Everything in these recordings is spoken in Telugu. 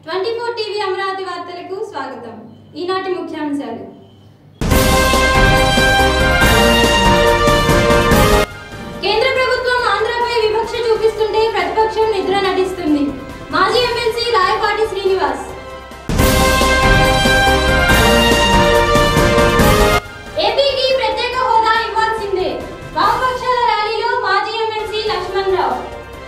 ట్వంటీ ఫోర్ టీవీ అమరావతి వార్తలకు స్వాగతం ఈనాటి ముఖ్యాంశాలు కేంద్ర ప్రభుత్వం ఆంధ్రపై వివక్ష చూపిస్తుంటే ప్రతిపక్షం నిద్ర నటిస్తుంది మాజీ ఎమ్మెల్సీ రాయపాటి శ్రీనివాస్ ఏపీకి ప్రత్యేక హోదా ఇవ్వాల్సిందే వామపక్షాల ర్యాలీలో మాజీ ఎమ్మెల్సీ లక్ష్మణ్ రావు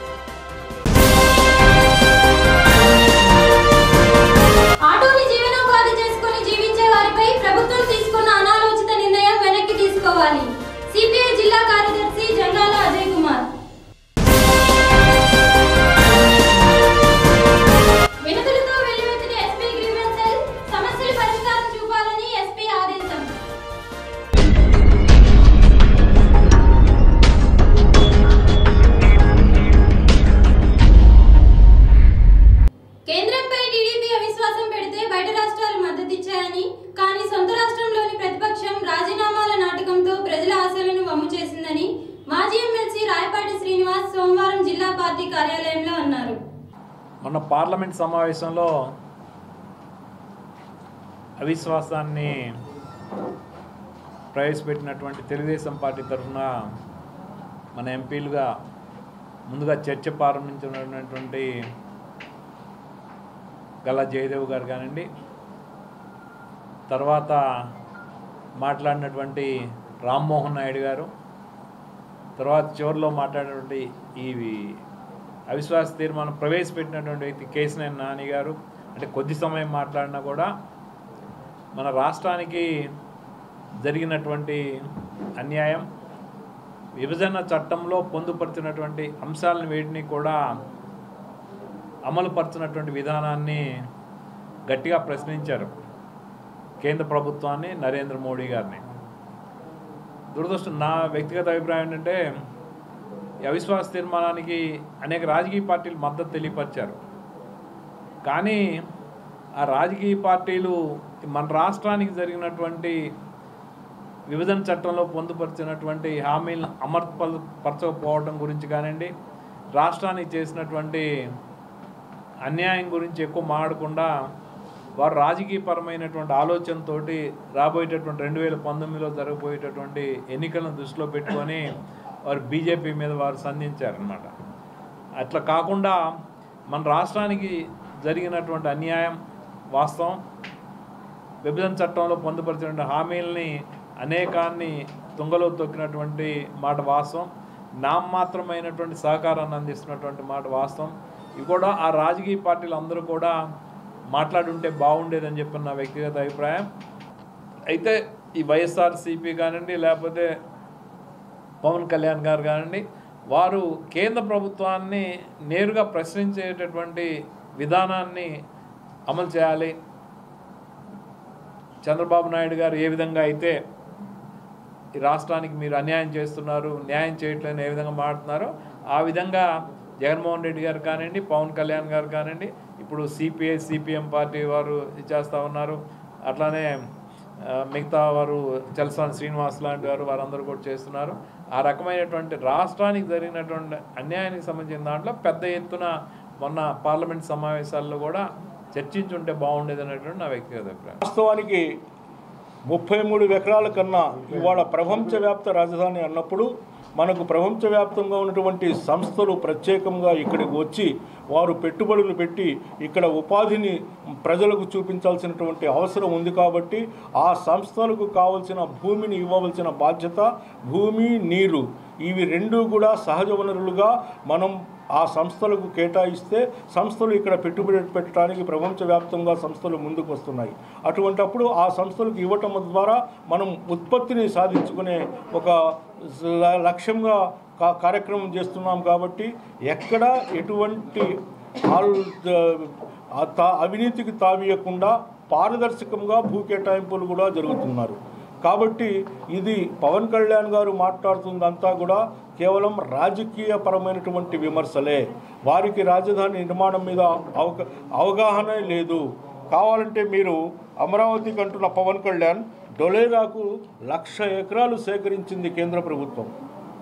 ఆటోని జీవనోపాధి చేసుకుని జీవించే వారిపై ప్రభుత్వం తీసుకున్న అనాలోచిత నిర్ణయం వెనక్కి తీసుకోవాలి సిపిఐ జిల్లా కార్యదర్శి జంగాల అజయ్ కుమార్ వినతులతో వెల్లువెత్తిన ఎస్పీ గ్రీవెన్స్ సెల్ సమస్యల పరిష్కారం చూపాలని ఎస్పీ ఆదేశం కేంద్రంపై టీడీపీ అవిశ్వాసం పెడితే బయట రాష్ట్రాలు మద్దతిచ్చాయని కానీ సొంత రాష్ట్రంలోని ప్రతిపక్షం రాజీనామాల నాటకంతో ప్రజల ఆశలను వమ్ము చేసిందని మాజీ ఎమ్మెల్సీ రాయపాటి శ్రీనివాస్ సోమవారం జిల్లా పార్టీ కార్యాలయంలో అన్నారు మొన్న పార్లమెంట్ సమావేశంలో అవిశ్వాసాన్ని ప్రవేశపెట్టినటువంటి తెలుగుదేశం పార్టీ తరఫున మన ఎంపీలుగా ముందుగా చర్చ ప్రారంభించినటువంటి గల్లా జయదేవ్ గారు కానివ్వండి తర్వాత మాట్లాడినటువంటి రామ్మోహన్ నాయుడు గారు తర్వాత చివరిలో మాట్లాడినటువంటి ఈ అవిశ్వాస తీర్మానం ప్రవేశపెట్టినటువంటి వ్యక్తి కేసినేని నాని గారు అంటే కొద్ది సమయం మాట్లాడినా కూడా మన రాష్ట్రానికి జరిగినటువంటి అన్యాయం విభజన చట్టంలో పొందుపరిచినటువంటి అంశాలను వేటిని కూడా అమలుపరిచినటువంటి విధానాన్ని గట్టిగా ప్రశ్నించారు కేంద్ర ప్రభుత్వాన్ని నరేంద్ర మోడీ గారిని దురదృష్టం నా వ్యక్తిగత అభిప్రాయం ఏంటంటే ఈ అవిశ్వాస తీర్మానానికి అనేక రాజకీయ పార్టీలు మద్దతు తెలియపరిచారు కానీ ఆ రాజకీయ పార్టీలు మన రాష్ట్రానికి జరిగినటువంటి విభజన చట్టంలో పొందుపరిచినటువంటి హామీలను అమర్పరచకపోవడం గురించి కానివ్వండి రాష్ట్రానికి చేసినటువంటి అన్యాయం గురించి ఎక్కువ మాడకుండా వారు రాజకీయపరమైనటువంటి ఆలోచనతోటి రాబోయేటటువంటి రెండు వేల పంతొమ్మిదిలో జరగబోయేటటువంటి ఎన్నికలను దృష్టిలో పెట్టుకొని వారు బీజేపీ మీద వారు సంధించారనమాట అట్లా కాకుండా మన రాష్ట్రానికి జరిగినటువంటి అన్యాయం వాస్తవం విభజన చట్టంలో పొందుపరిచిన హామీలని అనేకాన్ని తుంగలో తొక్కినటువంటి మాట వాస్తవం నామమాత్రమైనటువంటి సహకారాన్ని అందిస్తున్నటువంటి మాట వాస్తవం ఇవి కూడా ఆ రాజకీయ పార్టీలు అందరూ కూడా మాట్లాడుంటే బాగుండేదని చెప్పిన నా వ్యక్తిగత అభిప్రాయం అయితే ఈ వైఎస్ఆర్సీపీ కానివ్వండి లేకపోతే పవన్ కళ్యాణ్ గారు కానివ్వండి వారు కేంద్ర ప్రభుత్వాన్ని నేరుగా ప్రశ్నించేటటువంటి విధానాన్ని అమలు చేయాలి చంద్రబాబు నాయుడు గారు ఏ విధంగా అయితే ఈ రాష్ట్రానికి మీరు అన్యాయం చేస్తున్నారు న్యాయం చేయట్లేని ఏ విధంగా మాట్లాడుతున్నారో ఆ విధంగా జగన్మోహన్ రెడ్డి గారు కానివ్వండి పవన్ కళ్యాణ్ గారు కానివ్వండి ఇప్పుడు సిపిఐ సిపిఎం పార్టీ వారు చేస్తూ ఉన్నారు అట్లానే ఆ, మిగతా వారు చలసాని శ్రీనివాస్ లాంటి వారు వారందరూ కూడా చేస్తున్నారు ఆ రకమైనటువంటి రాష్ట్రానికి జరిగినటువంటి అన్యాయానికి సంబంధించిన దాంట్లో పెద్ద ఎత్తున మొన్న పార్లమెంట్ సమావేశాల్లో కూడా చర్చించుంటే బాగుండేది అనేటువంటి నా వ్యక్తిగత అభిప్రాయం వాస్తవానికి ముప్పై మూడు ఎకరాల కన్నా ఇవాళ ప్రపంచవ్యాప్త రాజధాని అన్నప్పుడు మనకు ప్రపంచవ్యాప్తంగా ఉన్నటువంటి సంస్థలు ప్రత్యేకంగా ఇక్కడికి వచ్చి వారు పెట్టుబడులు పెట్టి ఇక్కడ ఉపాధిని ప్రజలకు చూపించాల్సినటువంటి అవసరం ఉంది కాబట్టి ఆ సంస్థలకు కావలసిన భూమిని ఇవ్వవలసిన బాధ్యత భూమి నీరు ఇవి రెండు కూడా సహజ వనరులుగా మనం ఆ సంస్థలకు కేటాయిస్తే సంస్థలు ఇక్కడ పెట్టుబడి పెట్టడానికి ప్రపంచవ్యాప్తంగా సంస్థలు ముందుకు వస్తున్నాయి అటువంటప్పుడు ఆ సంస్థలకు ఇవ్వటం ద్వారా మనం ఉత్పత్తిని సాధించుకునే ఒక ల- లక్ష్యంగా కా- కార్యక్రమం చేస్తున్నాం కాబట్టి ఎక్కడ ఎటువంటి ఆల్- ఆ తా- అవినీతికి తావీయకుండా పారదర్శకంగా భూ కేటాయింపులు కూడా జరుగుతున్నారు కాబట్టి ఇది పవన్ కళ్యాణ్ గారు మాట్లాడుతుందంతా కూడా కేవలం రాజకీయపరమైనటువంటి విమర్శలే వారికి రాజధాని నిర్మాణం మీద అవక అవగాహన లేదు కావాలంటే మీరు అమరావతికి అంటున్న పవన్ కళ్యాణ్ డొలేరాకు లక్ష ఎకరాలు సేకరించింది కేంద్ర ప్రభుత్వం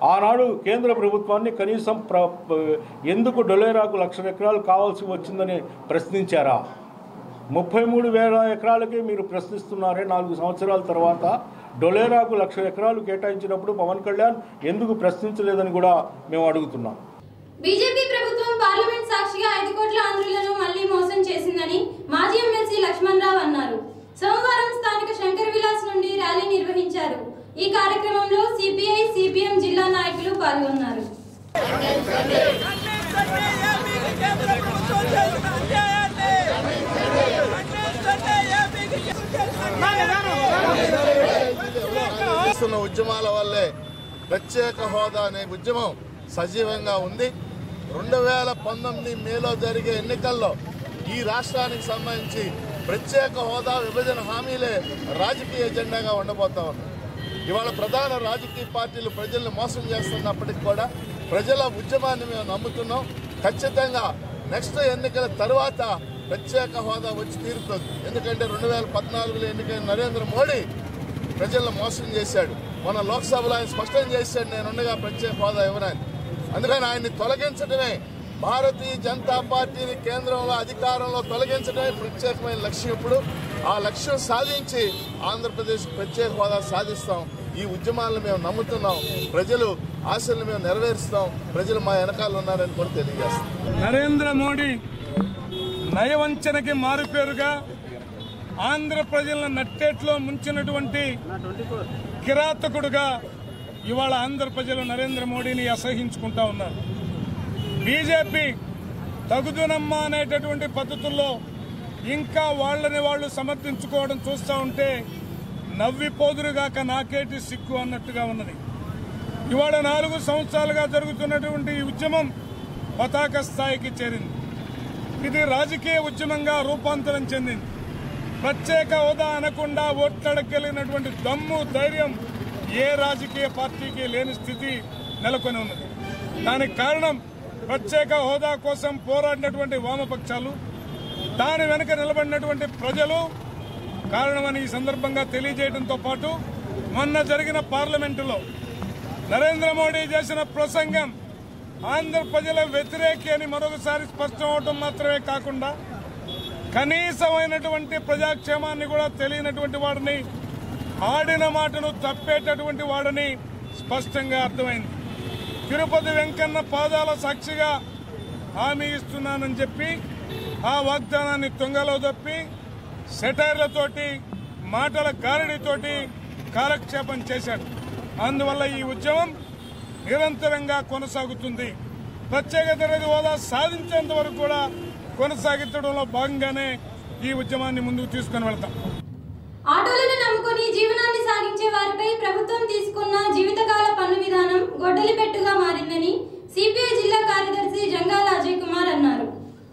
ఆనాడు కేంద్ర ప్రభుత్వాన్ని కనీసం ప్ర ఎందుకు డొలేరాకు లక్ష ఎకరాలు కావాల్సి వచ్చిందని ప్రశ్నించారా ముప్పై మూడు వేల ఎకరాలకే మీరు ప్రశ్నిస్తున్నారే నాలుగు సంవత్సరాల తర్వాత డొలేరాకు లక్ష ఎకరాలు కేటాయించినప్పుడు పవన్ కళ్యాణ్ ఎందుకు ప్రశ్నించలేదని కూడా మేము అడుగుతున్నాం బీజేపీ ప్రభుత్వం పార్లమెంట్ సాక్షిగా ఐదు కోట్ల ఆంధ్రులను మళ్లీ మోసం చేసిందని మాజీ ఎమ్మెల్సీ లక్ష్మణ్ రావు అన్నారు సోమవారం స్థానిక శంకర్ విలాస్ నుండి ర్యాలీ నిర్వహించారు ఈ కార్యక్రమంలో సిపిఐ సిపిఎం జిల్లా నాయకులు పాల్గొన్నారు కేంద్ర ప్రభుత్వం చేసిన అన్యాయాన్ని ఖండించండి ఏపీకి చేస్తున్న ఉద్యమాల వల్లే ప్రత్యేక హోదా అనే ఉద్యమం సజీవంగా ఉంది రెండు వేల పంతొమ్మిది మేలో జరిగే ఎన్నికల్లో ఈ రాష్ట్రానికి సంబంధించి ప్రత్యేక హోదా విభజన హామీలే రాజకీయ ఎజెండాగా ఉండబోతా ఉన్నాయి ఇవాళ ప్రధాన రాజకీయ పార్టీలు ప్రజల్ని మోసం చేస్తున్నప్పటికీ కూడా ప్రజల ఉద్యమాన్ని మేము నమ్ముతున్నాం ఖచ్చితంగా నెక్స్ట్ ఎన్నికల తర్వాత ప్రత్యేక హోదా వచ్చి తీరుతుంది ఎందుకంటే రెండు వేల పద్నాలుగులో ఎన్నికైన నరేంద్ర మోడీ ప్రజలను మోసం చేశాడు మన లోక్సభలో ఆయన స్పష్టం చేశాడు నేనుండగా ప్రత్యేక హోదా ఇవ్వనని అందుకని ఆయన్ని తొలగించడమే భారతీయ జనతా పార్టీని కేంద్రంలో అధికారంలో తొలగించడమే ప్రత్యేకమైన లక్ష్యం ఇప్పుడు ఆ లక్ష్యం సాధించి ఆంధ్రప్రదేశ్ ప్రత్యేక హోదా సాధిస్తాం ఈ ఉద్యమాలను మేము నమ్ముతున్నాం ప్రజలు ఆశలను మేము నెరవేరుస్తాం ప్రజలు మా వెనకాల ఉన్నారని కూడా తెలియజేస్తాం నరేంద్ర మోడీ నయవంచనకి మారుపేరుగా ఆంధ్ర ప్రజలను నట్టేట్లో ముంచినటువంటి కిరాతకుడుగా ఇవాళ ఆంధ్ర ప్రజలు నరేంద్ర మోడీని అసహించుకుంటా ఉన్నారు బీజేపీ తగుదునమ్మా అనేటటువంటి పద్ధతుల్లో ఇంకా వాళ్ళని వాళ్ళు సమర్థించుకోవడం చూస్తూ ఉంటే నవ్విపోదురుగాక నాకేటి సిగ్గు అన్నట్టుగా ఉన్నది ఇవాళ నాలుగు సంవత్సరాలుగా జరుగుతున్నటువంటి ఈ ఉద్యమం పతాక స్థాయికి చేరింది ఇది రాజకీయ ఉద్యమంగా రూపాంతరం చెందింది ప్రత్యేక హోదా అనకుండా ఓట్లడగలిగినటువంటి దమ్ము ధైర్యం ఏ రాజకీయ పార్టీకి లేని స్థితి నెలకొని ఉన్నది దానికి కారణం ప్రత్యేక హోదా కోసం పోరాడినటువంటి వామపక్షాలు దాని వెనుక నిలబడినటువంటి ప్రజలు కారణమని ఈ సందర్భంగా తెలియజేయడంతో పాటు మొన్న జరిగిన పార్లమెంటులో నరేంద్ర మోడీ చేసిన ప్రసంగం ఆంధ్ర ప్రజల వ్యతిరేకి అని మరొకసారి స్పష్టం అవటం మాత్రమే కాకుండా కనీసమైనటువంటి ప్రజాక్షేమాన్ని కూడా తెలియనటువంటి వాడిని ఆడిన మాటను తప్పేటటువంటి వాడని స్పష్టంగా అర్థమైంది తిరుపతి వెంకన్న పాదాల సాక్షిగా హామీ ఇస్తున్నానని చెప్పి ఆ వాగ్దానాన్ని తుంగలో తప్పి సెటైర్లతోటి మాటల గారడితోటి కాలక్షేపం చేశాడు అందువల్ల ఈ ఉద్యమం నిరంతరంగా కొనసాగుతుంది ప్రత్యేక తరగతి హోదా సాధించేంత వరకు కూడా కొనసాగించడంలో భాగంగానే ఈ ఉద్యమాన్ని ముందుకు తీసుకుని వెళ్తాం ఆటోలను నమ్ముకొని జీవనాన్ని సాగించే వారిపై ప్రభుత్వం తీసుకున్న జీవితకాల పన్ను విధానం గొడ్డలి పెట్టుగా మారిందని సిపిఐ జిల్లా కార్యదర్శి జంగాల అజయ్ కుమార్ అన్నారు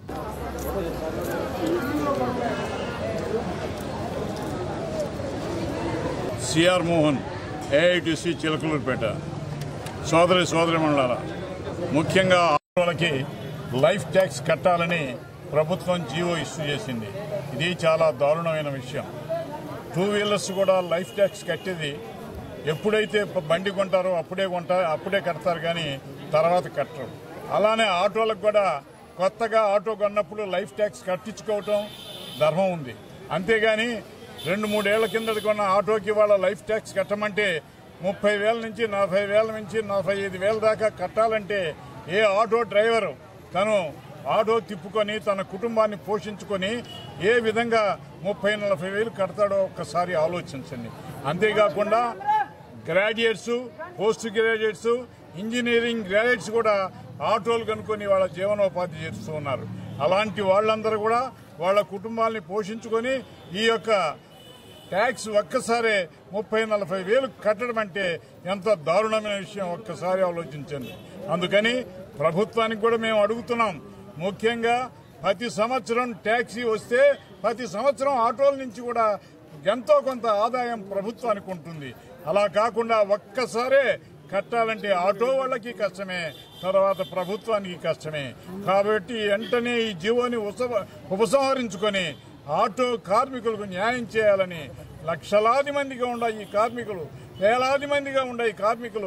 సిఆర్ మోహన్ ఏఐటిసి చిలకలూరుపేట సోదరి సోదరి మండలాల ముఖ్యంగా ఆటోలకి లైఫ్ ట్యాక్స్ కట్టాలని ప్రభుత్వం జీవో ఇష్యూ చేసింది ఇది చాలా దారుణమైన విషయం టూ వీలర్స్ కూడా లైఫ్ ట్యాక్స్ కట్టేది ఎప్పుడైతే ప- బండి కొంటారో అప్పుడే కొంటారు అప్పుడే కడతారు కానీ తర్వాత కట్టరు అలానే ఆటోలకు కూడా కొత్తగా ఆటో కొన్నప్పుడు లైఫ్ ట్యాక్స్ కట్టించుకోవటం ధర్మం ఉంది అంతేగాని రెండు మూడేళ్ల కిందటి కొన్న ఆటోకి వాళ్ళ లైఫ్ ట్యాక్స్ కట్టమంటే ముప్పై వేల నుంచి నలభై వేల నుంచి నలభై ఐదు వేల దాకా కట్టాలంటే ఏ ఆటో డ్రైవరు తను ఆటో తిప్పుకొని తన కుటుంబాన్ని పోషించుకొని ఏ విధంగా ముప్పై నలభై వేలు కడతాడో ఒక్కసారి ఆలోచించండి అంతేకాకుండా graduates post graduates engineering graduates కూడా ఆటోలు కనుక్కొని వాళ్ళ జీవనోపాధి చేస్తూ ఉన్నారు అలాంటి వాళ్ళందరూ కూడా వాళ్ళ కుటుంబాలని పోషించుకొని ఈ యొక్క ట్యాక్స్ ఒక్కసారే ముప్పై నలభై వేలు కట్టడం అంటే ఎంత దారుణమైన విషయం ఒక్కసారి ఆలోచించండి అందుకని ప్రభుత్వానికి కూడా మేము అడుగుతున్నాం ముఖ్యంగా ప్రతి సంవత్సరం ట్యాక్సీ వస్తే ప్రతి సంవత్సరం ఆటోల నుంచి కూడా ఎంతో కొంత ఆదాయం ప్రభుత్వానికి ఉంటుంది అలా కాకుండా ఒక్కసారే కట్టాలంటే ఆటో వాళ్ళకి కష్టమే తర్వాత ప్రభుత్వానికి కష్టమే కాబట్టి వెంటనే ఈ జీవోని ఉస- ఉపసంహరించుకొని ఆటో కార్మికులకు న్యాయం చేయాలని లక్షలాది మందిగా ఉండే ఈ కార్మికులు వేలాది మందిగా ఉండే ఈ కార్మికులు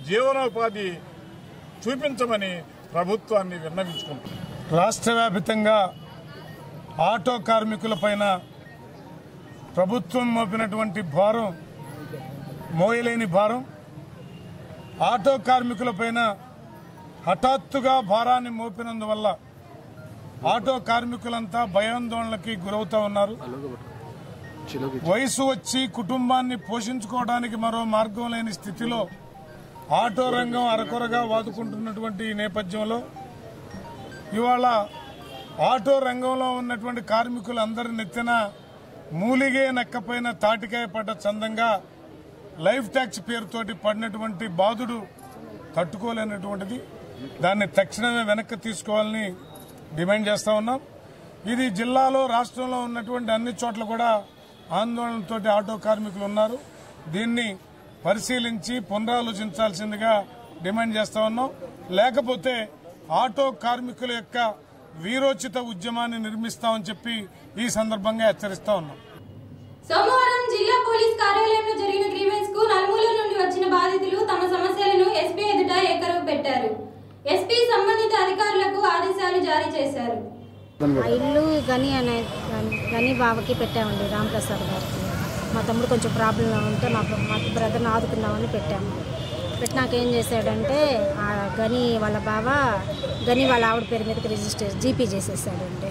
జీవనోపాధి చూపించమని ప్రభుత్వాన్ని విన్నవించుకుంటున్నాం రాష్ట్ర వ్యాపితంగా ఆటో కార్మికులపైన ప్రభుత్వం మోపినటువంటి భారం మోయలేని భారం ఆటో కార్మికులపైన హఠాత్తుగా భారాన్ని మోపినందువల్ల ఆటో కార్మికులంతా భయాందోళనకి గురవుతా ఉన్నారు వయసు వచ్చి కుటుంబాన్ని పోషించుకోవడానికి మరో మార్గం లేని స్థితిలో ఆటో రంగం అరకొరగా వాదుకుంటున్నటువంటి ఈ నేపథ్యంలో ఇవాళ ఆటో రంగంలో ఉన్నటువంటి కార్మికులందరి నెత్తిన మూలిగే నక్కపైన తాటికాయ పడ్డ చందంగా లైఫ్ ట్యాక్స్ పేరుతోటి పడినటువంటి బాధుడు తట్టుకోలేనటువంటిది దాన్ని తక్షణమే వెనక్కి తీసుకోవాలని డిమాండ్ చేస్తా ఉన్నాం ఇది జిల్లాలో రాష్ట్రంలో ఉన్నటువంటి అన్ని చోట్ల కూడా ఆందోళనతోటి ఆటో కార్మికులు ఉన్నారు దీన్ని పరిశీలించి పునరాలోచించాల్సిందిగా డిమాండ్ చేస్తా ఉన్నాం లేకపోతే ఆటో కార్మికుల యొక్క వీరోచిత ఉద్యమాన్ని నిర్మిస్తామని చెప్పి ఈ సందర్భంగా హెచ్చరిస్తా ఉన్నాం సోమవారం జిల్లా పోలీస్ కార్యాలయంలో జరిగిన గ్రీవెన్స్ కు నలుమూల నుండి వచ్చిన బాధితులు తమ సమస్యలను ఎస్పీ ఎదుట ఏకరువు పెట్టారు ఎస్పీ సంబంధిత అధికారులకు ఆదేశాలు జారీ చేశారు ఆ ఇల్లు గని అనే గని బావకి పెట్టామండి రాంప్రసాద్ గారికి మా తమ్ముడు కొంచెం ప్రాబ్లం ఉంటే మా మా బ్రదర్ని ఆదుకుందామని పెట్టాము పెట్టినాక ఏం చేశాడంటే ఆ గని వాళ్ళ బావ గని వాళ్ళ ఆవిడ పేరు మీదకి రిజిస్టర్ జీపీ చేసేసాడండి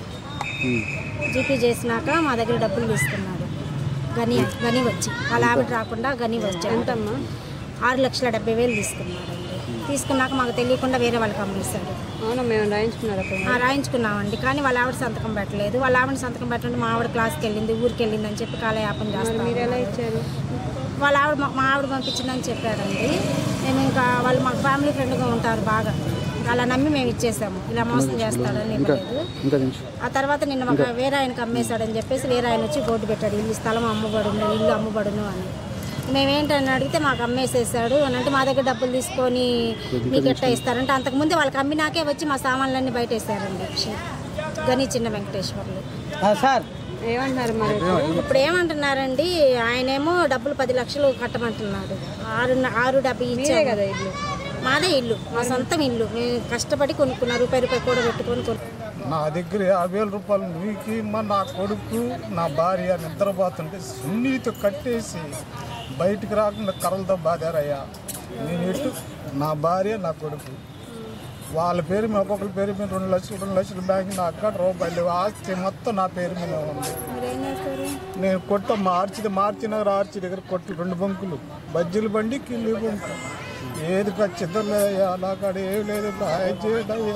జీపీ చేసినాక మా దగ్గర డబ్బులు తీసుకున్నాడు గని గని వచ్చి వాళ్ళ ఆవిడ రాకుండా గని వచ్చి ఎంతమ్మా ఆరు లక్షల డెబ్బై వేలు తీసుకున్నాడండి తీసుకున్నాక మాకు తెలియకుండా వేరే వాళ్ళకి అమ్మేశాడు అవునా మేము రాయించుకున్నారు అక్కడ ఆ, రాయించుకున్నామండి కానీ వాళ్ళ ఆవిడ సంతకం పెట్టలేదు వాళ్ళ ఆవిడ సంతకం పెట్టండి మా ఆవిడ క్లాస్కి వెళ్ళింది ఊరికి వెళ్ళింది అని చెప్పి కాలయాపన చేస్తాం మీరు ఎలా ఇచ్చారు వాళ్ళ ఆవిడ మా- మా ఆవిడ పంపించిందని చెప్పారండి మేము ఇంకా వాళ్ళు మాకు ఫ్యామిలీ ఫ్రెండ్గా ఉంటారు బాగా అలా నమ్మి మేము ఇచ్చేసాము ఇలా మోసం చేస్తాడని ఇవ్వలేదు ఆ తర్వాత నిన్న ఒక వేరే ఆయనకి అమ్మేశాడని చెప్పేసి వేరే ఆయన వచ్చి బోర్డు పెట్టాడు ఇల్లు స్థలం అమ్మబడును ఇల్లు అమ్మబడును అని మేమేంటని అడిగితే మాకు అమ్మేసేసాడు అని అంటే మా దగ్గర డబ్బులు తీసుకొని మీకు ఎట్లా ఇస్తారంటే అంతకుముందే వాళ్ళకి అమ్మినాకే వచ్చి మా సామాన్లన్నీ బయట వేసారండి గని చిన్న వెంకటేశ్వర్లు సార్ ఏమంటున్నారు మరి ఇప్పుడు ఏమంటున్నారండి ఆయనేమో డబ్బులు పది లక్షలు కట్టమంటున్నాడు ఆరు ఆరు డెబ్బై ఇచ్చే కదా ఇల్లు మాదే ఇల్లు మా సొంతం ఇల్లు మేము కష్టపడి కొనుక్కున్న రూపాయి రూపాయి కూడా పెట్టుకొని కొను నా దగ్గర యాభై వేల రూపాయలు నీకు మా నా కొడుకు నా భార్య నిద్రపోతుంటే సున్నీతో కట్టేసి బయటికి రాకుండా కర్రలతో బాధారయ్యా నేను ఎటు నా భార్య నా కొడుకు వాళ్ళ పేరు మీద ఒక్కొక్కరి పేరు మీద రెండు లక్షలు రెండు లక్షలు బ్యాంక్ నా అక్కడ రూపాయలు లేవు. ఆస్తి మొత్తం నా పేరు మీద ఉంది నేను కొట్ట మార్చిది మార్చి నగర్ ఆర్చి దగ్గర కొట్టి రెండు బంకులు బజ్జీల బండి కిల్లి బంకు ఏది ఖచ్చితంగా నాకాడ ఏం లేదు దయచేయడయ్యా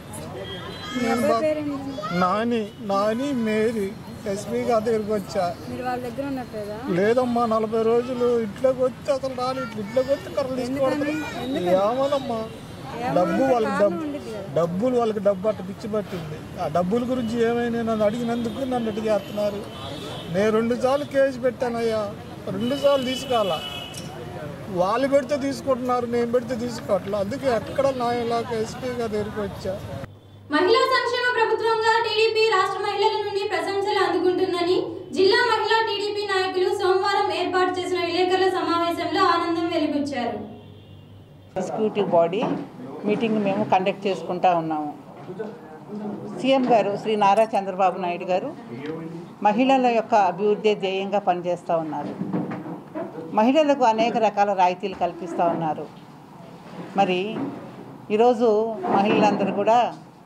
నేను బా- నాని నాని మేరీ ఎస్పీ గారి దగ్గరికి వచ్చా మీరు వాళ్ళ దగ్గర ఉన్నట్లేదా లేదమ్మా నలభై రోజులు ఇంట్లోకి వచ్చి అసలు రాని ఇట్లా ఇంట్లోకి వచ్చి కర్రలు తీసుకోవడం ఏమోనమ్మా డబ్బు వాళ్ళకి డబ్బు డబ్బులు వాళ్ళకి డబ్బు అట్ట పిచ్చి పట్టింది ఆ డబ్బుల గురించి ఏమైనా నన్ను అడిగినందుకు నన్ను ఇటు చేస్తున్నారు నేను రెండు సార్లు కేసు పెట్టానయ్యా రెండు సార్లు తీసుకోవాలా వాళ్ళు పెడితే తీసుకుంటున్నారు నేను పెడితే తీసుకోవట్లేదు అందుకే ఎక్కడ నా ఇలాగ ఎస్పీ గారి దగ్గరికి వచ్చా మహిళా సంక్షేమ ప్రభుత్వంగా టీడీపీ రాష్ట్ర మహిళల నుండి ప్రశంసలు అందుకుంటుందని జిల్లా మహిళా టీడీపీ నాయకులు సోమవారం ఏర్పాటు చేసిన విలేకరుల సమావేశంలో ఆనందం వెలిబుచ్చారు ఎగ్జిక్యూటివ్ బాడీ మీటింగ్ మేము కండక్ట్ చేసుకుంటా ఉన్నాము సీఎం గారు శ్రీ నారా చంద్రబాబు నాయుడు గారు మహిళల యొక్క అభివృద్ధి ధ్యేయంగా పనిచేస్తూ ఉన్నారు మహిళలకు అనేక రకాల రాయితీలు కల్పిస్తూ ఉన్నారు మరి ఈరోజు మహిళలందరూ కూడా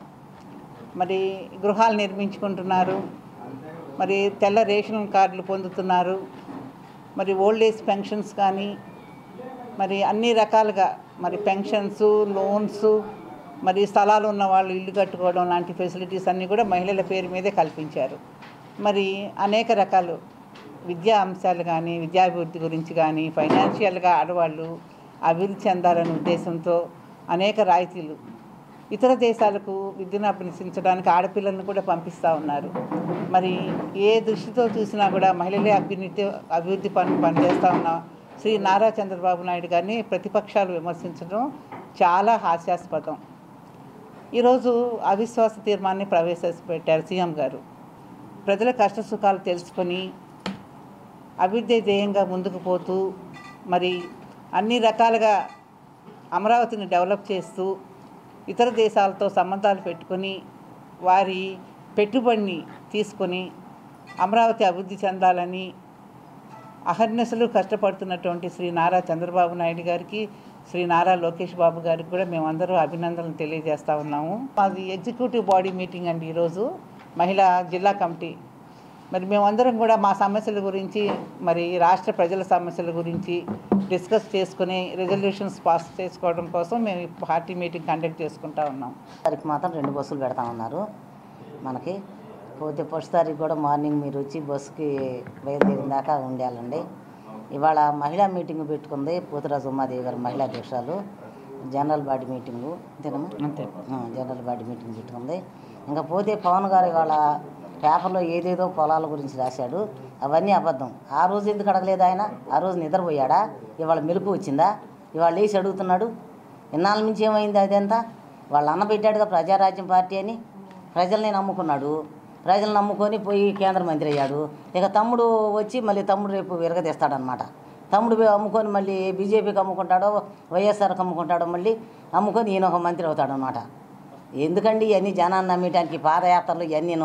మరి గృహాలు నిర్మించుకుంటున్నారు మరి తెల్ల రేషన్ కార్డులు పొందుతున్నారు మరి ఓల్డ్ ఏజ్ పెన్షన్స్ కానీ మరి అన్ని రకాలుగా మరి పెన్షన్స్ లోన్స్ మరి స్థలాలు ఉన్న వాళ్ళు ఇల్లు కట్టుకోవడం లాంటి ఫెసిలిటీస్ అన్నీ కూడా మహిళల పేరు మీదే కల్పించారు మరి అనేక రకాలు విద్యా అంశాలు కానీ విద్యాభివృద్ధి గురించి కానీ ఫైనాన్షియల్గా ఆడవాళ్ళు అభివృద్ధి చెందాలనే ఉద్దేశంతో అనేక రాయితీలు ఇతర దేశాలకు విద్యను అభ్యసించడానికి ఆడపిల్లలను కూడా పంపిస్తూ ఉన్నారు మరి ఏ దృష్టితో చూసినా కూడా మహిళలే అభ్యున్నతి అభివృద్ధి పని పనిచేస్తూ ఉన్న శ్రీ నారా చంద్రబాబు నాయుడు గారిని ప్రతిపక్షాలు విమర్శించడం చాలా హాస్యాస్పదం ఈరోజు అవిశ్వాస తీర్మానాన్ని ప్రవేశపెట్టారు సీఎం గారు ప్రజల కష్ట సుఖాలు తెలుసుకొని అభివృద్ధి ధ్యేయంగా ముందుకు పోతూ మరి అన్ని రకాలుగా అమరావతిని డెవలప్ చేస్తూ ఇతర దేశాలతో సంబంధాలు పెట్టుకొని వారి పెట్టుబడిని తీసుకొని అమరావతి అభివృద్ధి చెందాలని అహర్నిశలు కష్టపడుతున్నటువంటి శ్రీ నారా చంద్రబాబు నాయుడు గారికి శ్రీ నారా లోకేష్ బాబు గారికి కూడా మేమందరూ అభినందనలు తెలియజేస్తా ఉన్నాము మాది ఎగ్జిక్యూటివ్ బాడీ మీటింగ్ అండి ఈరోజు మహిళా జిల్లా కమిటీ మరి మేమందరం కూడా మా సమస్యల గురించి మరి రాష్ట్ర ప్రజల సమస్యల గురించి డిస్కస్ చేసుకుని రెజల్యూషన్స్ పాస్ చేసుకోవడం కోసం మేము ఈ పార్టీ మీటింగ్ కండక్ట్ చేసుకుంటా ఉన్నాం తారీఖు మాత్రం రెండు బస్సులు పెడతా ఉన్నారు మనకి పోతే ఫస్ట్ తారీఖు కూడా మార్నింగ్ మీరు వచ్చి బస్సుకి బయలుదేరిన దాకా ఉండాలండి ఇవాళ మహిళా మీటింగ్ పెట్టుకుంది పోతురాజు ఉమాదేవి గారు మహిళా అధ్యక్షురాలు జనరల్ బాడీ మీటింగు అంతేనమ్మా అంతే ఆ, జనరల్ బాడీ మీటింగ్ పెట్టుకుంది ఇంకా పోతే పవన్ గారు ఇవాళ పేపర్లో ఏదేదో పొలాల గురించి రాశాడు అవన్నీ అబద్ధం ఆ రోజు ఎందుకు అడగలేదు ఆయన ఆ రోజు నిద్రపోయాడా ఇవాళ మెలకు వచ్చిందా ఇవాళ లేచి అడుగుతున్నాడు ఇన్నాళ్ళ నుంచి ఏమైంది అదంతా వాళ్ళ అన్న పెట్టాడుగా ప్రజారాజ్యం పార్టీ అని ప్రజల్ని నమ్ముకున్నాడు ప్రజలు నమ్ముకొని పోయి కేంద్ర మంత్రి అయ్యాడు ఇక తమ్ముడు వచ్చి మళ్ళీ తమ్ముడు రేపు విరగదీస్తాడనమాట తమ్ముడు పోయి అమ్ముకొని మళ్ళీ బీజేపీకి అమ్ముకుంటాడో వైఎస్ఆర్కి అమ్ముకుంటాడో మళ్ళీ అమ్ముకొని ఈయన ఒక మంత్రి అవుతాడనమాట ఎందుకండి ఇవన్నీ జనాన్ని నమ్మటానికి పాదయాత్రలు ఇవన్నీను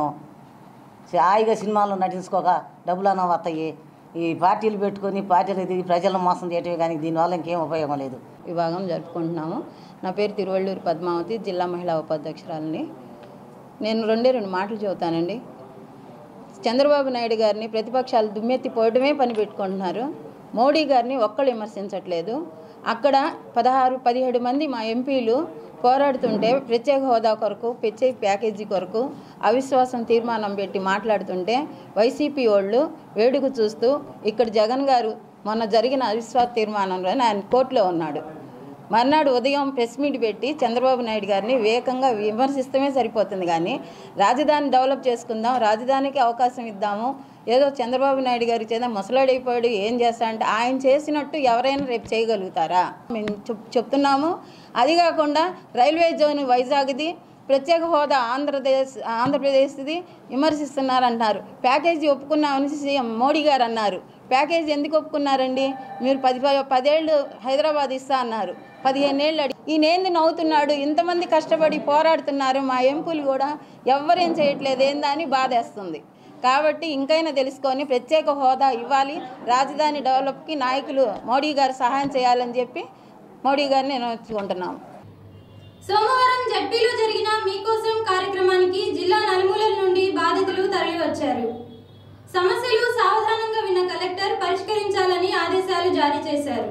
హాయిగా సినిమాల్లో నటించుకోక డబ్బులు అన్న వస్తాయి ఈ పార్టీలు పెట్టుకొని పార్టీలు తిరిగి ప్రజలను మోసం చేయటమే కానీ దీనివల్ల ఇంకేం ఉపయోగం లేదు విభాగం జరుపుకుంటున్నాము నా పేరు తిరువళ్ళూరు పద్మావతి జిల్లా మహిళా ఉపాధ్యక్షురాలని నేను రెండే రెండు మాటలు చెబుతానండి చంద్రబాబు నాయుడు గారిని ప్రతిపక్షాలు దుమ్మెత్తి పోయడమే పని పెట్టుకుంటున్నారు మోడీ గారిని ఒక్కళ్ళు విమర్శించట్లేదు అక్కడ పదహారు పదిహేడు మంది మా ఎంపీలు పోరాడుతుంటే ప్రత్యేక హోదా కొరకు ప్రత్యేక ప్యాకేజీ కొరకు అవిశ్వాసం తీర్మానం పెట్టి మాట్లాడుతుంటే వైసీపీ వాళ్ళు వేడుక చూస్తూ ఇక్కడ జగన్ గారు మొన్న జరిగిన అవిశ్వాస తీర్మానంలో ఆయన కోర్టులో ఉన్నాడు మర్నాడు ఉదయం ప్రెస్ మీట్ పెట్టి చంద్రబాబు నాయుడు గారిని వివేకంగా విమర్శిస్తమే సరిపోతుంది కానీ రాజధాని డెవలప్ చేసుకుందాం రాజధానికి అవకాశం ఇద్దాము ఏదో చంద్రబాబు నాయుడు గారి చేత ముసలాడైపోయాడు ఏం చేస్తా అంటే ఆయన చేసినట్టు ఎవరైనా రేపు చేయగలుగుతారా మేము చెప్ చెప్తున్నాము అది కాకుండా రైల్వే జోన్ వైజాగ్ది ప్రత్యేక హోదా ఆంధ్రప్రదేశ్ ఆంధ్రప్రదేశ్ది విమర్శిస్తున్నారంటారు ప్యాకేజీ ఒప్పుకున్నామని సీఎం మోడీ గారు అన్నారు ప్యాకేజీ ఎందుకు ఒప్పుకున్నారండి మీరు పది ప- పదేళ్ళు హైదరాబాద్ ఇస్తా అన్నారు పదిహేను ఏళ్ళు అడి ఈయనేంది నవ్వుతున్నాడు ఇంతమంది కష్టపడి పోరాడుతున్నారు మా ఎంపులు కూడా ఎవ్వరేం చేయట్లేదు ఏందా అని బాధేస్తుంది కాబట్టి ఇంకైనా తెలుసుకొని ప్రత్యేక హోదా ఇవ్వాలి రాజధాని డెవలప్కి నాయకులు మోడీ గారు సహాయం చేయాలని చెప్పి మోడీ గారిని నేను వచ్చుకుంటున్నాము సోమవారం జడ్పీలో జరిగిన మీకోసం కార్యక్రమానికి జిల్లా నలుమూలల నుండి బాధితులు తరలివచ్చారు సమస్యలు సావధానంగా విన్న కలెక్టర్ పరిష్కరించాలని ఆదేశాలు జారీ చేశారు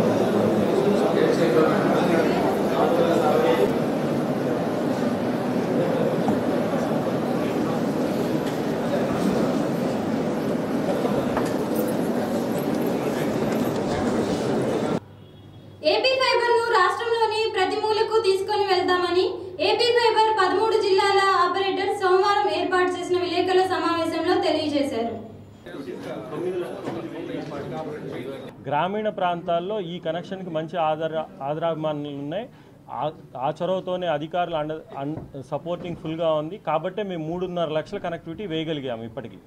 ఏపీ ఫైబర్ ను రాష్ట్రంలోని ప్రతి మూలకు తీసుకొని వెళ్తామని ఏపీ ఫైబర్ పదమూడు జిల్లాల ఆపరేటర్ సోమవారం ఏర్పాటు చేసిన విలేకరుల సమావేశంలో తెలియజేశారు గ్రామీణ ప్రాంతాల్లో ఈ కనెక్షన్కి మంచి ఆధార ఆధారాభిమానులు ఉన్నాయి ఆ- ఆ చొరవతోనే అధికారులు అండ అన్ సపోర్టింగ్ ఫుల్గా ఉంది కాబట్టే మేము మూడున్నర లక్షల కనెక్టివిటీ వేయగలిగాము ఇప్పటికి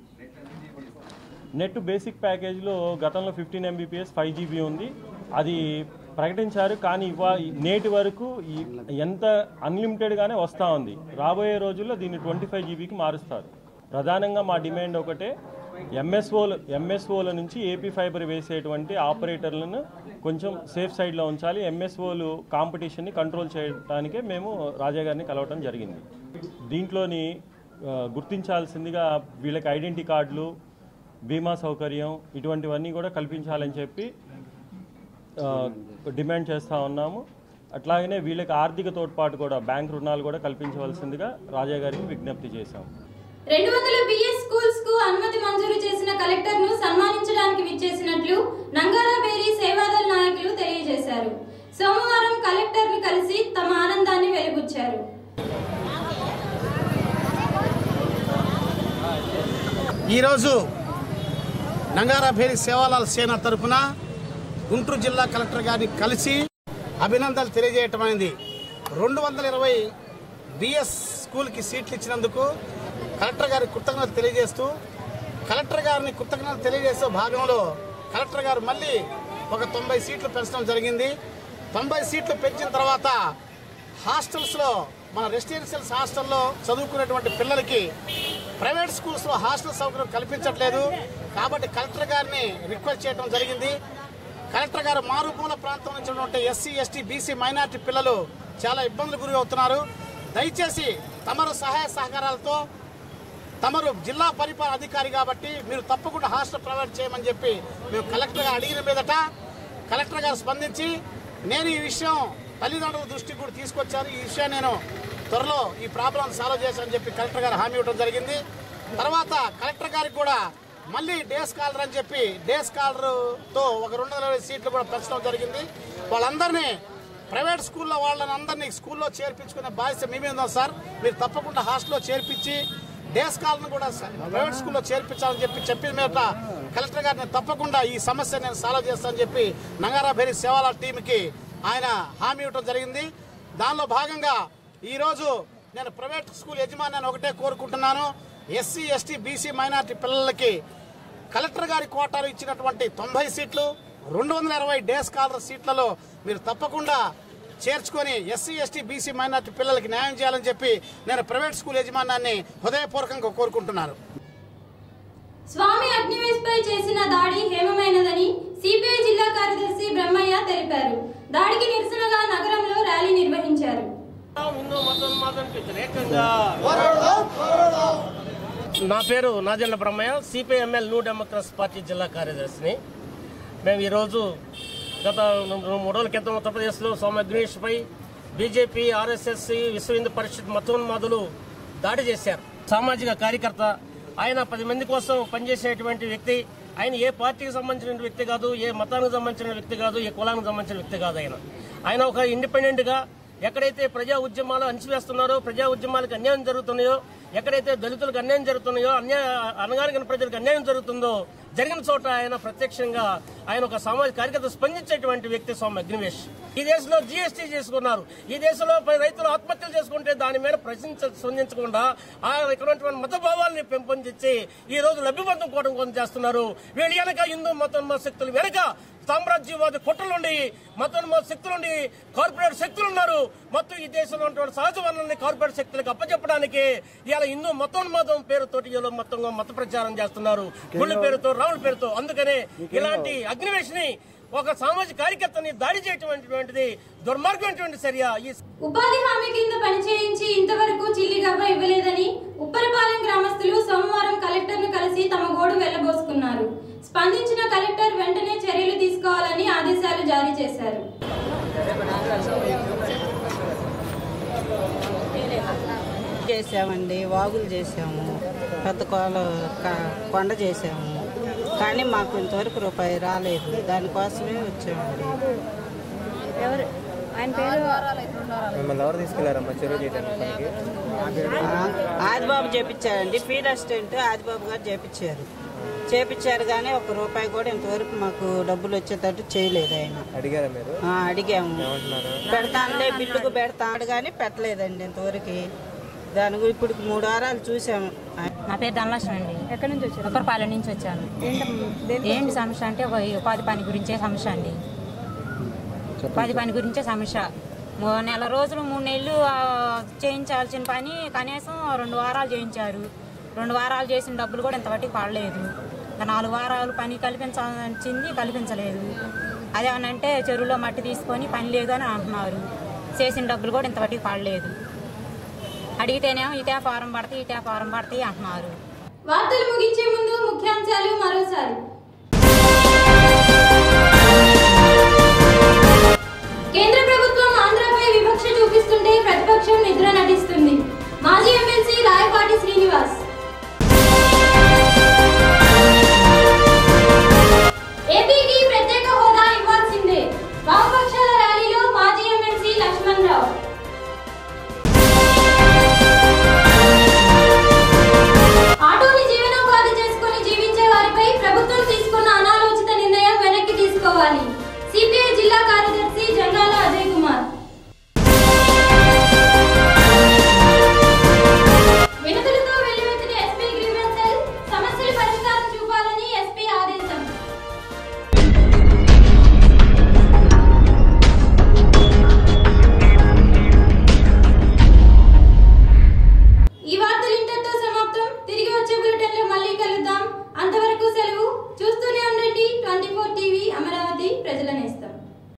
నెట్ బేసిక్ ప్యాకేజ్లో గతంలో ఫిఫ్టీన్ ఎంబీపీఎస్ ఫైవ్ జీబీ ఉంది అది ప్రకటించారు కానీ ఇవా నేటి వరకు ఈ ఎంత అన్లిమిటెడ్గానే వస్తూ ఉంది రాబోయే రోజుల్లో దీన్ని ట్వంటీ ఫైవ్ జీబీకి మారుస్తారు ప్రధానంగా మా డిమాండ్ ఒకటే ఎంఎస్ఓలు ఎంఎస్ఓల నుంచి ఏపీ ఫైబర్ వేసేటువంటి ఆపరేటర్లను కొంచెం సేఫ్ సైడ్లో ఉంచాలి ఎంఎస్ఓలు కాంపిటీషన్ని కంట్రోల్ చేయడానికే మేము రాజా గారిని కలవటం జరిగింది దీంట్లోని ఆ, గుర్తించాల్సిందిగా వీళ్ళకి ఐడెంటిటీ కార్డులు బీమా సౌకర్యం ఇటువంటివన్నీ కూడా కల్పించాలని చెప్పి ఆ, డిమాండ్ చేస్తూ ఉన్నాము అట్లాగనే వీళ్ళకి ఆర్థిక తోడ్పాటు కూడా బ్యాంక్ రుణాలు కూడా కల్పించవలసిందిగా రాజా గారికి విజ్ఞప్తి చేశాం రెండు వందల బిఎస్ స్కూల్స్ కు అనుమతి మంజూరు చేసిన కలెక్టర్ ను సన్మానించడానికి విచ్చేసినట్లు నంగారాబేరి సేవాదల్ నాయకులు తెలియజేశారు సోమవారం కలెక్టర్ ని కలిసి తమ ఆనందాన్ని వెలిబుచ్చారు ఈరోజు నంగారాభేరి సేవాలాల్ సేన తరపున గుంటూరు జిల్లా కలెక్టర్ గారిని కలిసి అభినందనలు తెలియజేయటం అనేది రెండు వందల ఇరవై బిఎస్ స్కూల్కి సీట్లు ఇచ్చినందుకు కలెక్టర్ గారికి కృతజ్ఞతలు తెలియజేస్తూ కలెక్టర్ గారిని కృతజ్ఞతలు తెలియజేసే భాగంలో కలెక్టర్ గారు మళ్ళీ ఒక తొంభై సీట్లు పెంచడం జరిగింది తొంభై సీట్లు పెంచిన తర్వాత హాస్టల్స్లో మన రెసిడెన్షియల్స్ హాస్టల్లో చదువుకునేటువంటి పిల్లలకి ప్రైవేట్ స్కూల్స్లో హాస్టల్ సౌకర్యం కల్పించట్లేదు కాబట్టి కలెక్టర్ గారిని రిక్వెస్ట్ చేయడం జరిగింది కలెక్టర్ గారు మారుమూల ప్రాంతం నుంచి ఉన్నటువంటి ఎస్సీ ఎస్టీ బీసీ మైనార్టీ పిల్లలు చాలా ఇబ్బందులు గురి అవుతున్నారు దయచేసి తమరు సహాయ సహకారాలతో తమరు జిల్లా పరిపాలన అధికారి కాబట్టి మీరు తప్పకుండా హాస్టల్ ప్రొవైడ్ చేయమని చెప్పి మేము కలెక్టర్ గారు అడిగిన మీదట కలెక్టర్ గారు స్పందించి నేను ఈ విషయం తల్లిదండ్రుల దృష్టికి కూడా తీసుకొచ్చారు ఈ విషయం నేను త్వరలో ఈ ప్రాబ్లం సాల్వ్ చేశానని చెప్పి కలెక్టర్ గారు హామీ ఇవ్వడం జరిగింది తర్వాత కలెక్టర్ గారికి కూడా మళ్ళీ డే స్కాలర్ అని చెప్పి డే స్కాలర్తో ఒక రెండు వందల ఇరవై సీట్లు కూడా పెంచడం జరిగింది వాళ్ళందరినీ ప్రైవేట్ స్కూల్లో వాళ్ళని అందరినీ స్కూల్లో చేర్పించుకునే బాధ్యత మీ మీద ఉంది సార్ మీరు తప్పకుండా హాస్టల్లో చేర్పించి డే స్కాలర్ను కూడా స- ప్రైవేట్ స్కూల్లో చేర్పించాలని చెప్పి చెప్పిన మీద కలెక్టర్ గారిని తప్పకుండా ఈ సమస్య నేను సాల్వ్ చేస్తానని చెప్పి నంగారాభేరి సేవాల టీంకి ఆయన హామీ ఇవ్వడం జరిగింది దానిలో భాగంగా ఈరోజు నేను ప్రైవేట్ స్కూల్ యజమాని ఒకటే కోరుకుంటున్నాను ఎస్సీ ఎస్టీ బీసీ మైనార్టీ పిల్లలకి కలెక్టర్ గారి కోటాలు ఇచ్చినటువంటి తొంభై సీట్లు రెండు వందల ఇరవై డే స్కాలర్ సీట్లలో మీరు తప్పకుండా చేర్చుకొని ఎస్సీ ఎస్టీ బీసీ మైనార్టీ పిల్లలకి న్యాయం చేయాలని చెప్పి నేను ప్రైవేట్ స్కూల్ యజమానాన్ని హృదయపూర్వకంగా కోరుకుంటున్నాను స్వామి అగ్నివేశ్ పై చేసిన దాడి హేమమైనదని సిపిఐ జిల్లా కార్యదర్శి బ్రహ్మయ్య తెలిపారు దాడికి నిరసనగా నగరంలో ర్యాలీ నిర్వహించారు నా పేరు Najendla Brahmaiah CPI ML new democracy party జిల్లా కార్యదర్శిని మేము ఈరోజు గత రెండు మూడు రోజుల క్రితం ఉత్తరప్రదేశ్లో సోమ అగ్నేష్పై బీజేపీ ఆర్ఎస్ఎస్ విశ్వ హిందూ పరిషత్ మతోన్మాదులు దాడి చేశారు సామాజిక కార్యకర్త ఆయన పది మంది కోసం పనిచేసేటువంటి వ్యక్తి ఆయన ఏ పార్టీకి సంబంధించిన వ్యక్తి కాదు ఏ మతానికి సంబంధించిన వ్యక్తి కాదు ఏ కులానికి సంబంధించిన వ్యక్తి కాదు ఆయన ఆయన ఒక ఇండిపెండెంట్గా ఎక్కడైతే ప్రజా ఉద్యమాలు అణిచివేస్తున్నారో ప్రజా ఉద్యమాలకు అన్యాయం జరుగుతున్నాయో ఎక్కడైతే దళితులకు అన్యాయం జరుగుతున్నాయో అన్యాయ అనగారిన ప్రజలకు అన్యాయం జరుగుతుందో జరిగిన చోట ఆయన ప్రత్యక్షంగా ఆయన ఒక సామాజిక కార్యకర్త స్పందించేటువంటి వ్యక్తి స్వామి అగ్నివేష్ ఈ దేశంలో జీఎస్టీ చేసుకున్నారు ఈ దేశంలో పై రైతులు ఆత్మహత్యలు చేసుకుంటే దాని మీద ప్రశ్నించ స్పందించకుండా ఆ ఇక్కడ మత భావాల్ని పెంపొందించి ఈ రోజు లబ్ధిబంధం కోవడం కోసం చేస్తున్నారు వీళ్ళు వెనక హిందూ మతోన్మాద శక్తులు వెనక సామ్రాజ్యవాద కుట్రలుండి మతోన్మాద శక్తులుండి కార్పొరేట్ శక్తులు ఉన్నారు మొత్తం ఈ దేశంలో ఉన్నటువంటి సహజ వనరుల్ని కార్పొరేట్ శక్తులకు అప్పచెప్పడానికి ఇవాళ హిందూ మతోన్మాదం పేరుతోటి ఇలా మొత్తంగా మత ప్రచారం చేస్తున్నారు గుళ్ళ పేరుతో రాముల పేరుతో అందుకనే ఇలాంటి అగ్నివేశని ఒక సామాజిక కార్యకర్తని దాడి చేయటటువంటిది దుర్మార్గమైనటువంటి చర్య ఈ ఉపాధి హామీ కింద పనిచేయించి ఇంతవరకు చిల్లి గవ్వ ఇవ్వలేదని ఉప్పరపాలెం గ్రామస్తులు సోమవారం కలెక్టర్ ను కలిసి తమ గోడు వెళ్లబోసుకున్నారు స్పందించిన కలెక్టర్ వెంటనే చర్యలు తీసుకోవాలని ఆదేశాలు జారీ చేశారు చేసామండి వాగులు చేసాము పెద్ద కోల క- కొండ చేసాము కానీ మాకు ఇంతవరకు రూపాయి రాలేదు దానికోసమే వచ్చామండి ఎవరు ఆయన పేరు మిమ్మల్ని ఎవరు తీసుకెళ్లారమ్మా చెరువు చేయడానికి పనికి? ఆ, ఆదిబాబు చేపించారండి ఫీల్డ్ అసిస్టెంట్ ఆదిబాబు గారు చేపించారు చేపించారు కానీ ఒక రూపాయి కూడా ఇంతవరకు మాకు డబ్బులు వచ్చేటట్టు చేయలేదు ఆయన అడిగారా మీరు ఆ, అడిగాము ఏమంటున్నారు పెడతానులే బిల్లుకు పెడతాడు కానీ పెట్టలేదండి ఇంతవరకు దాని గురించి ఇప్పుడు మూడు వారాలు చూసాము నా పేరు ధనలక్ష్మి అండి ఎక్కడి నుంచి వచ్చారు ఉప్పరపాలెం నుంచి వచ్చాను ఏంటి సమస్య అంటే ఒక ఉపాధి పని గురించే సమస్య అండి ఉపాధి పని గురించే సమస్య మూ- నెల రోజులు మూడు నెలలు ఆ, చేయించాల్సిన పని కనీసం రెండు వారాలు చేయించారు రెండు వారాలు చేసిన డబ్బులు కూడా ఇంతవరకు పడలేదు ఇంకా నాలుగు వారాలు పని కల్పించాల్సింది కల్పించలేదు అదేమనంటే చెరువులో మట్టి తీసుకొని పని లేదు అని అంటున్నారు చేసిన డబ్బులు కూడా ఇంతవరకు పడలేదు అడిగితేనేమో ఇటే ఫారం పడతాయి ఇటే ఫారం పడతాయి అంటున్నారు వార్తలు ముగించే ముందు ముఖ్యాంశాలు మరోసారి కేంద్ర ప్రభుత్వం ఆంధ్రపై వివక్ష చూపిస్తుంటే ప్రతిపక్షం నిద్ర నటిస్తుంది మాజీ ఎమ్మెల్సీ రాయపాటి శ్రీనివాస్